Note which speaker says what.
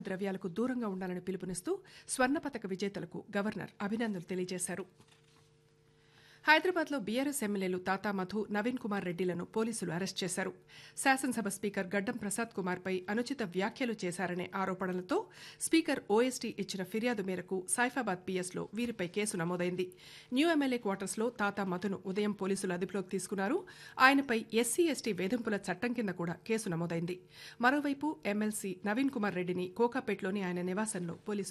Speaker 1: ద్రవ్యాలకు దూరంగా ఉండాలని పిలుపునిస్తూ స్వర్ణ పతక విజేతలకు గవర్నర్ అభినందనలు తెలియజేశారు హైదరాబాద్లో బీఆర్ఎస్ ఎమ్మెల్యేలు తాతా మధు నవీన్ కుమార్ రెడ్డిలను పోలీసులు అరెస్ట్ చేశారు శాసనసభ స్పీకర్ గడ్డం ప్రసాద్ కుమార్పై అనుచిత వ్యాఖ్యలు చేశారనే ఆరోపణలతో స్పీకర్ ఓఎస్టీ ఇచ్చిన ఫిర్యాదు మేరకు సైఫాబాద్ పీఎస్లో వీరిపై కేసు నమోదైంది న్యూ ఎమ్మెల్యే క్వార్టర్స్లో తాతా మధును ఉదయం పోలీసులు అదుపులోకి తీసుకున్నారు ఆయనపై ఎస్సీ ఎస్టీ వేధింపుల చట్టం కింద కూడా కేసు నమోదైంది మరోవైపు ఎమ్మెల్సీ నవీన్ కుమార్ రెడ్డిని కోకాపేట్లోని ఆయన నివాసంలో పోలీసులు